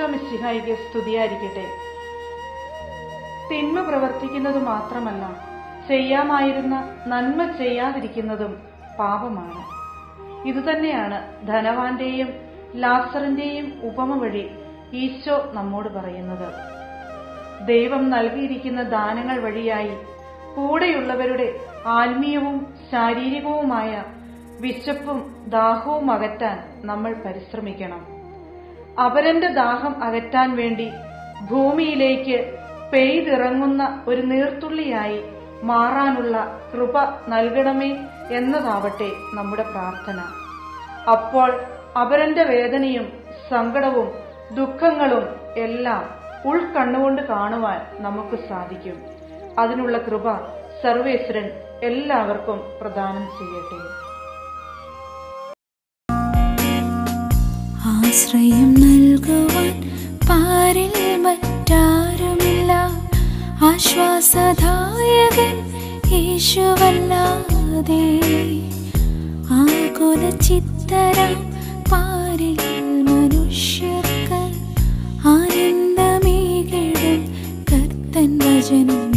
മിശിഹായിക്ക് സ്തുതിയായിരിക്കട്ടെ തിന്മ പ്രവർത്തിക്കുന്നത് മാത്രമല്ല ചെയ്യാമായിരുന്ന നന്മ ചെയ്യാതിരിക്കുന്നതും പാപമാണ് ഇതുതന്നെയാണ് ധനവാന്റെയും ലാസറിന്റെയും ഉപമ വഴി ഈശോ നമ്മോട് പറയുന്നത് ദൈവം നൽകിയിരിക്കുന്ന ദാനങ്ങൾ വഴിയായി കൂടെയുള്ളവരുടെ ആത്മീയവും ശാരീരികവുമായ വിശപ്പും ദാഹവും അകറ്റാൻ നമ്മൾ പരിശ്രമിക്കണം അവരന്റെ ദാഹം അകറ്റാൻ വേണ്ടി ഭൂമിയിലേക്ക് പെയ്തിറങ്ങുന്ന ഒരു നീർത്തുള്ളിയായി മാറാനുള്ള കൃപ നൽകണമേ എന്നതാവട്ടെ നമ്മുടെ പ്രാർത്ഥന അപ്പോൾ അവരന്റെ വേദനയും സങ്കടവും ദുഃഖങ്ങളും എല്ലാം ഉൾക്കണ്ണുകൊണ്ട് കാണുവാൻ നമുക്ക് സാധിക്കും അതിനുള്ള കൃപ സർവേശ്വരൻ എല്ലാവർക്കും പ്രദാനം ചെയ്യട്ടെ ആശ്രയം നൽകുവാൻ പാരിൽ മറ്റാരുമില്ല ആശ്വാസദായകൻ യേശുവല്ലാതെ ആകുല ചിത്തരം പാരിൽ മനുഷ്യർക്ക് ആനന്ദമേകിടും കർത്തൻ വചനം